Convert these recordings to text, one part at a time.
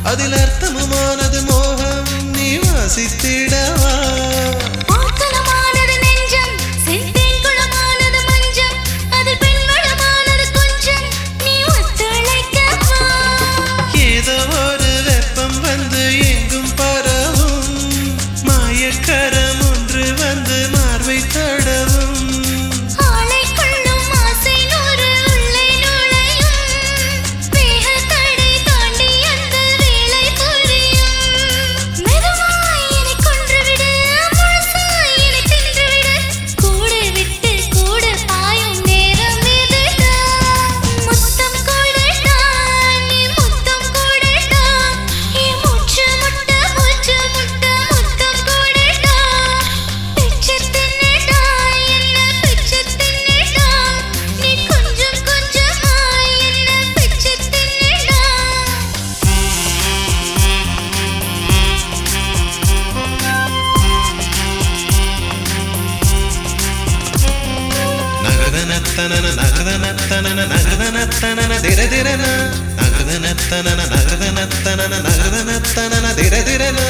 அதில் அர்த்தமுமானது மோகம் நீ வாசித்திடவா ஆக்கலமானது நெஞ்சம் செந்தேன் குளமானது மஞ்சம் அதில் பெண்வளமானது கொஞ்சம் நீ ஒத்துழைக்கவா ஏதோ ஒரு வெப்பம் வந்து எங்கும் பரவும் மாயக்கரம் ஒன்று வந்து மார்பை தடவும் ஆளை கொள்ளும் ஆசை நூறு உள்ளே நுழையும் வேக தடை தாண்டி அந்த வேலை புரியும் மெதுவாய் என்னை கொன்றுவிடு முழுசாய் என்னை தின்றுவிடு கூடு விட்டு கூடு பாயும் நேரம் இதுடா முத்தம் கூடடா நீ முத்தம் கூடடா என் மூச்சு முட்ட மூச்சு முட்ட முத்தம் கூடடா பிச்சு தின்னுடா என்ன பிச்சு தின்னுடா நீ கொஞ்சம் கொஞ்சமாய் என்ன பிச்சு தின்னுடா நகதனத்தனன நகதனத்தனன நகதனத்தனன திரதிரன நகதனத்தனன நகதனத்தனன நகதனத்தனன திரதிரன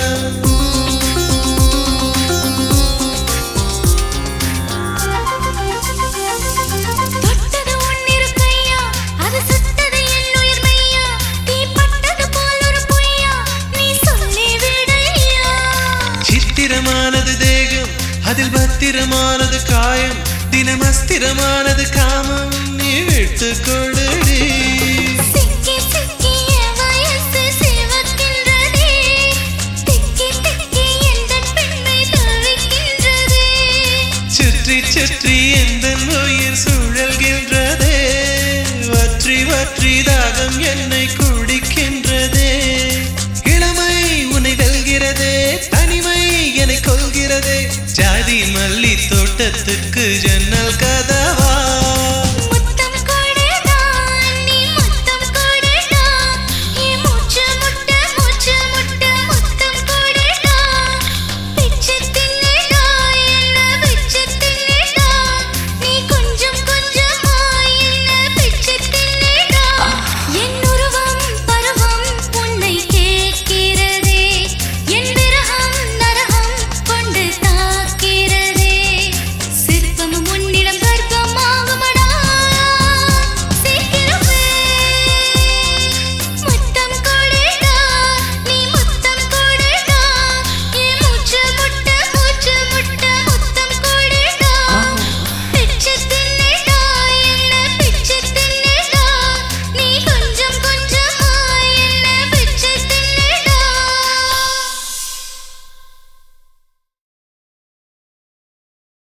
தொட்டது உன்னிரு கையா அது சுட்டது என் உயிர் மையா தீ பட்டது போல் ஒரு பொய்யா நீ சொல்லி விடையா சித்திரமானது தேகம் அதில் பத்திரமானது காயம் தினமஸ்திரமானது காமம் நீ விட்டு கொடுடி சிக்கி சிக்கி என் வயசு சிவக்கின்றதே திக்கி திக்கி எந்த பெண்ணை தவிக்கின்றதே சுற்றி சுற்றி எந்த உயிர் சுழல்கின்றதே வற்றி வற்றி தாகம் என்னை குடிக்கின்றதே இளமை உன்னை வெல்கிறதே தனிமை என்னை கொள்கிறதே ஜாதி மல்லி தோட்டத்துக்கு ஜன்னல் கா